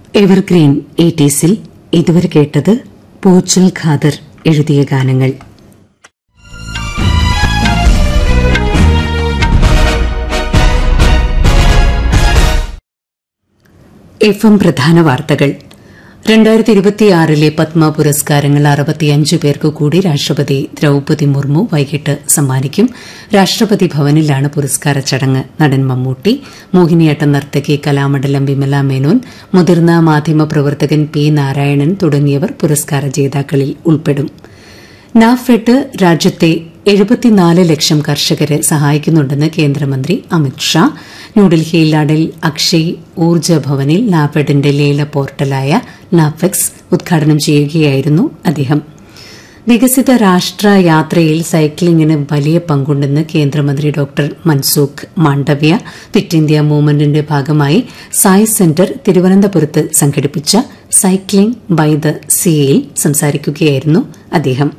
evergreen എയ്റ്റീസിൽ ഇതുവരെ കേട്ടത് പൂച്ചൽ ഖാദർ എഴുതിയ ഗാനങ്ങൾ എഫ് എം പ്രധാന വാർത്തകൾ രണ്ടായിരത്തി ഇരുപത്തിയാറിലെ പത്മ പുരസ്കാരങ്ങൾ അറുപത്തിയഞ്ച് പേർക്ക് കൂടി രാഷ്ട്രപതി ദ്രൌപതി മുർമു വൈകിട്ട് സമ്മാനിക്കും രാഷ്ട്രപതി ഭവനിലാണ് പുരസ്കാര ചടങ്ങ് നടൻ മമ്മൂട്ടി മോഹിനിയാട്ടം നർത്തകി കലാമണ്ഡലം വിമല മേനോൻ മുതിർന്ന മാധ്യമപ്രവർത്തകൻ പി നാരായണൻ തുടങ്ങിയവർ പുരസ്കാര ജേതാക്കളിൽ ഉൾപ്പെടും നാഫെഡ് രാജ്യത്തെ എഴുപത്തിനാല് ലക്ഷം കർഷകരെ സഹായിക്കുന്നുണ്ടെന്ന് കേന്ദ്രമന്ത്രി അമിത്ഷാ ന്യൂഡൽഹിയിൽ അടൽ അക്ഷയ് ഊർജ്ജ ഭവനിൽ നാഫെഡിന്റെ ലേല പോർട്ടലായ നാഫെക്സ് ഉദ്ഘാടനം ചെയ്യുകയായിരുന്നു അദ്ദേഹം വികസിത രാഷ്ട്ര യാത്രയിൽ സൈക്ലിംഗിന് വലിയ പങ്കുണ്ടെന്ന് കേന്ദ്രമന്ത്രി doctor Mansukh Mandaviya fit India മൂവ്മെന്റിന്റെ ഭാഗമായി സായ് സെന്റർ തിരുവനന്തപുരത്ത് സംഘടിപ്പിച്ച സൈക്ലിംഗ് ബൈ ദ സീയിൽ സംസാരിക്കുകയായിരുന്നു അദ്ദേഹം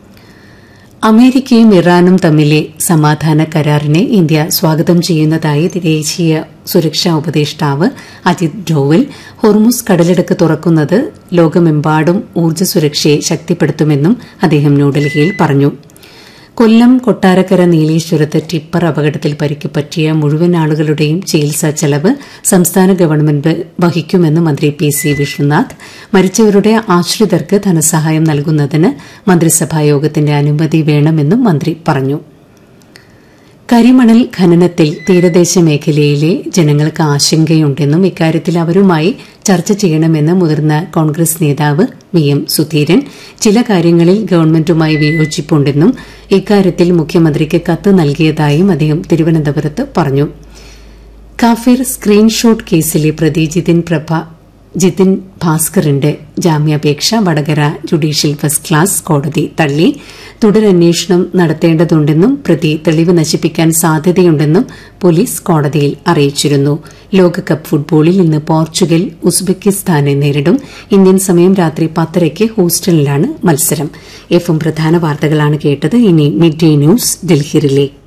അമേരിക്കയും ഇറാനും തമ്മിലെ സമാധാന കരാറിനെ ഇന്ത്യ സ്വാഗതം ചെയ്യുന്നതായി ദേശീയ സുരക്ഷാ ഉപദേഷ്ടാവ് അജിത് ഡോവൽ ഹൊർമുസ് കടലിടുക്ക് തുറക്കുന്നത് ലോകമെമ്പാടും ഊർജ്ജ സുരക്ഷയെ ശക്തിപ്പെടുത്തുമെന്നും അദ്ദേഹം ന്യൂഡൽഹിയിൽ പറഞ്ഞു കൊല്ലം കൊട്ടാരക്കര നീലേശ്വരത്ത് ടിപ്പർ അപകടത്തിൽ പരിക്ക് പറ്റിയ മുഴുവൻ ആളുകളുടെയും ചികിത്സാ ചെലവ് സംസ്ഥാന ഗവൺമെന്റ് വഹിക്കുമെന്ന് മന്ത്രി പി സി വിഷ്ണുനാഥ് മരിച്ചവരുടെ ആശ്രിതർക്ക് ധനസഹായം നൽകുന്നതിന് മന്ത്രിസഭായോഗത്തിന്റെ അനുമതി വേണമെന്നും മന്ത്രി പറഞ്ഞു കരിമണൽ ഖനനത്തിൽ തീരദേശ മേഖലയിലെ ജനങ്ങൾക്ക് ആശങ്കയുണ്ടെന്നും ഇക്കാര്യത്തിൽ അവരുമായി ചർച്ച ചെയ്യണമെന്ന് മുതിർന്ന കോൺഗ്രസ് നേതാവ് വി എം സുധീരൻ ചില കാര്യങ്ങളിൽ ഗവൺമെന്റുമായി വിയോജിപ്പുണ്ടെന്നും ഇക്കാര്യത്തിൽ മുഖ്യമന്ത്രിക്ക് കത്ത് നൽകിയതായും അദ്ദേഹം തിരുവനന്തപുരത്ത് പറഞ്ഞു കാഫിർ സ്ക്രീൻഷോട്ട് കേസിലെ പ്രതി ജിതിൻ പ്രഭ ജിതിൻ ഭാസ്കറിന്റെ ജാമ്യാപേക്ഷ വടകര ജുഡീഷ്യൽ ഫസ്റ്റ് ക്ലാസ് കോടതി തള്ളി തുടരന്വേഷണം നടത്തേണ്ടതുണ്ടെന്നും പ്രതി തെളിവ് നശിപ്പിക്കാൻ സാധ്യതയുണ്ടെന്നും പോലീസ് കോടതിയിൽ അറിയിച്ചിരുന്നു ലോകകപ്പ് ഫുട്ബോളിൽ ഇന്ന് പോർച്ചുഗൽ ഉസ്ബെക്കിസ്ഥാനെ നേരിടും ഇന്ത്യൻ സമയം രാത്രി പത്തരയ്ക്ക് ഹൂസ്റ്റണിലാണ് മത്സരം എഫും പ്രധാന വാർത്തകളാണ് കേട്ടത് ഇനി mid day news Delhi relay